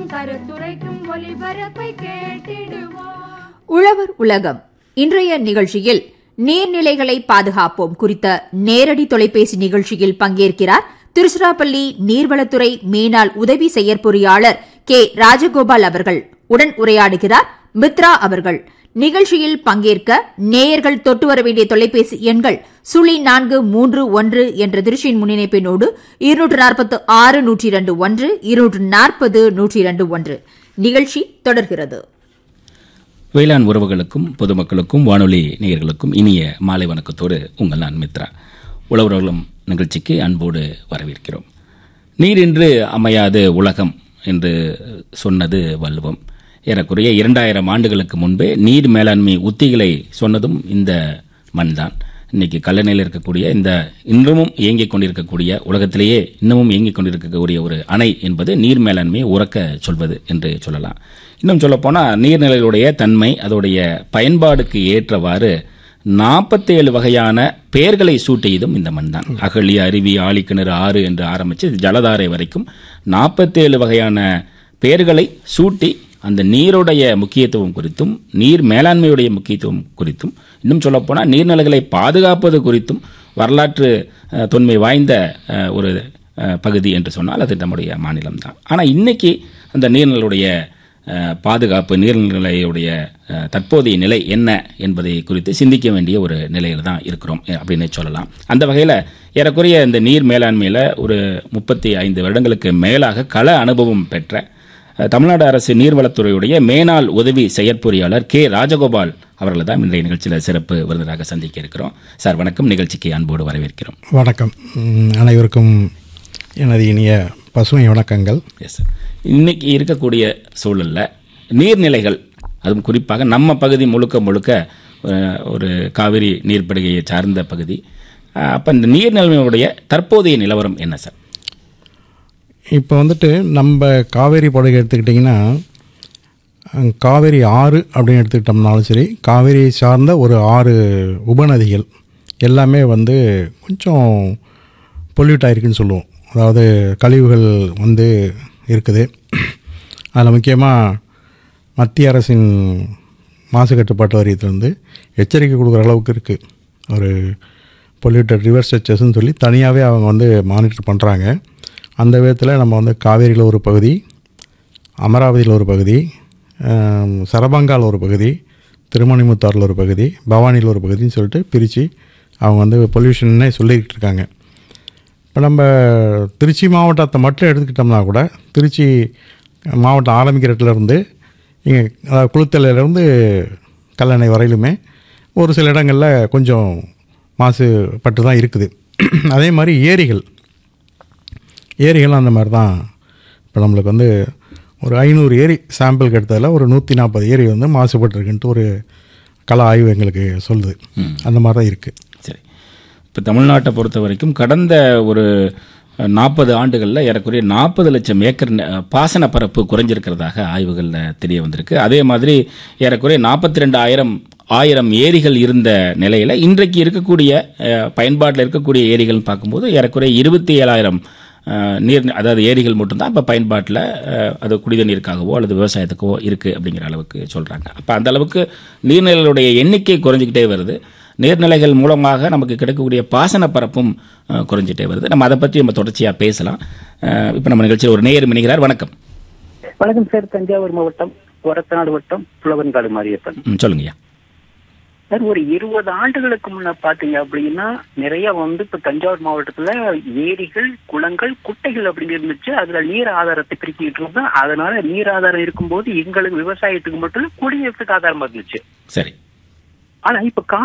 கருத்துரைக்கும் ஒலிபரப்பை கேட்டிடுவோம் உழவர் உலகம் இன்றைய நிகழ்ச்சியில் நீர்நிலைகளை பாதுகாப்போம் குறித்த நேரடி தொலைபேசி நிகழ்ச்சியில் பங்கேற்கிறார் திருச்சிராப்பள்ளி நீர்வளத்துறை மேனாள் உதவி செயற்பொறியாளர் கே ராஜகோபால் அவர்கள் உடன் உரையாடுகிறார் மித்ரா அவர்கள் நிகழ்ச்சியில் பங்கேற்க நேயர்கள் தொட்டு வர வேண்டிய தொலைபேசி எண்கள் சுழி நான்கு மூன்று ஒன்று என்ற திருச்சியின் முன்னிணைப்பினோடு இருநூற்று நாற்பத்து ஆறு நூற்றி இரண்டு ஒன்று இருநூற்று நாற்பது நூற்றி இரண்டு ஒன்று நிகழ்ச்சி தொடர்கிறது வேளாண் உறவுகளுக்கும் பொதுமக்களுக்கும் வானொலி நேயர்களுக்கும் இனிய மாலை வணக்கத்தோடு உங்கள் நான் மித்ரா உழவர்களும் நிகழ்ச்சிக்கு அன்போடு வரவேற்கிறோம் நீரின்றி அமையாது உலகம் என்று சொன்னது வள்ளுவம் ஏறக்குறைய இரண்டாயிரம் ஆண்டுகளுக்கு முன்பே நீர் மேலாண்மை உத்திகளை சொன்னதும் இந்த மண்தான் இன்னைக்கு கல்லணையில் இருக்கக்கூடிய இந்த இன்னமும் இயங்கிக் கொண்டிருக்கக்கூடிய உலகத்திலேயே இன்னமும் இயங்கிக் கொண்டிருக்கக்கூடிய ஒரு அணை என்பது நீர் மேலாண்மையை உறக்க சொல்வது என்று சொல்லலாம் இன்னும் சொல்லப்போனால் நீர்நிலைகளுடைய தன்மை அதோடைய பயன்பாடுக்கு ஏற்றவாறு நாற்பத்தேழு வகையான பெயர்களை சூட்டியதும் இந்த மண் தான் அகழி அருவி ஆழிக்கிணறு ஆறு என்று ஆரம்பித்து ஜலதாரை வரைக்கும் நாற்பத்தேழு வகையான பெயர்களை சூட்டி அந்த நீருடைய முக்கியத்துவம் குறித்தும் நீர் மேலாண்மையுடைய முக்கியத்துவம் குறித்தும் இன்னும் சொல்லப்போனால் நீர்நிலைகளை பாதுகாப்பது குறித்தும் வரலாற்று அஹ், தொன்மை வாய்ந்த அஹ், ஒரு அஹ், பகுதி என்று சொன்னால் அது நம்முடைய மாநிலம் தான் ஆனால் இன்னைக்கு அந்த நீர்நிலையுடைய அஹ், பாதுகாப்பு நீர்நிலையுடைய அஹ், தற்போதைய நிலை என்ன என்பதை குறித்து சிந்திக்க வேண்டிய ஒரு நிலையில் தான் இருக்கிறோம் அஹ், அப்படின்னு சொல்லலாம் அந்த வகையில் ஏறக்குறைய இந்த நீர் மேலாண்மையில் ஒரு முப்பத்தி ஐந்து வருடங்களுக்கு மேலாக கள அனுபவம் பெற்ற அஹ், தமிழ்நாடு அரசு நீர்வளத்துறையுடைய மேனாள் உதவி செயற்பொறியாளர் கே ராஜகோபால் அவர்களை தான் இன்றைய நிகழ்ச்சியில் சிறப்பு விருந்தினராக சந்திக்க இருக்கிறோம் சார் வணக்கம் நிகழ்ச்சிக்கு அன்போடு வரவேற்கிறோம் வணக்கம் ம், அனைவருக்கும் எனது இனிய பசுமை வணக்கங்கள் எஸ் சார் இன்னைக்கு இருக்கக்கூடிய சூழலில் நீர்நிலைகள் அதுவும் குறிப்பாக நம்ம பகுதி முழுக்க முழுக்க அஹ், ஒரு காவிரி நீர்ப்படுகையை சார்ந்த பகுதி அப்போ இந்த நீர்நிலைகளுடைய தற்போதைய நிலவரம் என்ன சார் இப்போ வந்துட்டு நம்ம காவேரி படுகை எடுத்துக்கிட்டிங்கன்னா அஹ், காவேரி ஆறு அப்படின்னு எடுத்துக்கிட்டோம்னாலும் சரி காவேரியை சார்ந்த ஒரு ஆறு உபநதிகள் எல்லாமே வந்து கொஞ்சம் பொல்யூட் ஆயிருக்குன்னு சொல்லுவோம் அதாவது கழிவுகள் வந்து இருக்குது அதில் முக்கியமாக மத்திய அரசின் மாசு கட்டுப்பாட்டு வாரியத்திலேருந்து எச்சரிக்கை கொடுக்குற அளவுக்கு இருக்குது ஒரு பொல்யூட்டட் ரிவர் ஸ்ட்ரெச்சஸ்ன்னு சொல்லி தனியாகவே அவங்க வந்து மானிட்டர் பண்ணுறாங்க அந்த விதத்தில் நம்ம வந்து காவேரியில் ஒரு பகுதி அமராவதியில் ஒரு பகுதி ஆம், சரபங்கால் ஒரு பகுதி திருமணிமுத்தாறில் ஒரு பகுதி பவானியில் ஒரு பகுதின்னு சொல்லிட்டு பிரித்து அவங்க வந்து பொல்யூஷன்னே சொல்லிக்கிட்டு இருக்காங்க இப்போ நம்ம திருச்சி மாவட்டத்தை மட்டும் எடுத்துக்கிட்டோம்னா கூட திருச்சி மாவட்டம் ஆரம்பிக்கிற இடத்துல இருந்து இங்கே அதாவது குளுத்தலையிலேருந்து கல்லணை வரையிலுமே ஒரு சில இடங்களில் கொஞ்சம் மாசுபட்டு தான் இருக்குது அதே மாதிரி ஏரிகள் ஏரிகளும் அந்த மாதிரி தான் இப்போ நம்மளுக்கு வந்து ஒரு ஐநூறு ஏரி சாம்பிளுக்கு எடுத்ததில் ஒரு நூற்றி நாற்பது ஏரி வந்து மாசுபட்டுருக்குன்ட்டு ஒரு கள ஆய்வு எங்களுக்கு சொல்லுது அந்த மாதிரி தான் இருக்குது சரி இப்போ தமிழ்நாட்டை பொறுத்த வரைக்கும் கடந்த ஒரு நாற்பது ஆண்டுகளில் ஏறக்குறைய நாற்பது லட்சம் ஏக்கர் ந- பாசன பரப்பு குறைஞ்சிருக்கிறதாக ஆய்வுகளில் தெரிய வந்திருக்கு அதே மாதிரி ஏறக்குறைய நாற்பத்தி ரெண்டு ஆயிரம் ஆயிரம் ஏரிகள் இருந்த நிலையில் இன்றைக்கு இருக்கக்கூடிய பயன்பாட்டில் இருக்கக்கூடிய ஏரிகள் பார்க்கும்போது ஏறக்குறைய இருபத்தி ஏழாயிரம் நீர் அதாவது ஏரிகள் மட்டும்தான் இப்போ பயன்பாட்டில் அது குடித நீருக்காகவோ அல்லது விவசாயத்துக்கோ இருக்குது அப்படிங்கிற அளவுக்கு சொல்கிறாங்க அப்போ அந்த அளவுக்கு நீர்நிலைகளுடைய எண்ணிக்கை குறைஞ்சிக்கிட்டே வருது நீர்நிலைகள் மூலமாக நமக்கு கிடைக்கக்கூடிய பாசன பரப்பும் அஹ், குறைஞ்சிட்டே வருது நம்ம அதை பற்றி நம்ம தொடர்ச்சியாக பேசலாம் இப்போ நம்ம நிகழ்ச்சியில் ஒரு நேயர் மினிகிறார் வணக்கம் வணக்கம் சார் தஞ்சாவூர் மாவட்டம் ஒரத்தநாடு வட்டம் புலவன்காடு மாரியப்பன் ம், சொல்லுங்கய்யா சார் ஒரு இருபது ஆண்டுகளுக்கு முன்ன பாத்தீங்க அப்படின்னா நிறைய வந்து இப்ப தஞ்சாவூர் மாவட்டத்துல ஏரிகள் குளங்கள் குட்டைகள் அப்படின்னு இருந்துச்சு அதுல நீர் ஆதாரத்தை பிரிக்கிட்டு இருந்தோம் அதனால நீர் ஆதாரம் இருக்கும்போது எங்களுக்கு விவசாயத்துக்கு மட்டும் இல்ல குடிநீருக்கு ஆதாரமா இருந்துச்சு சரி ஆனா இப்ப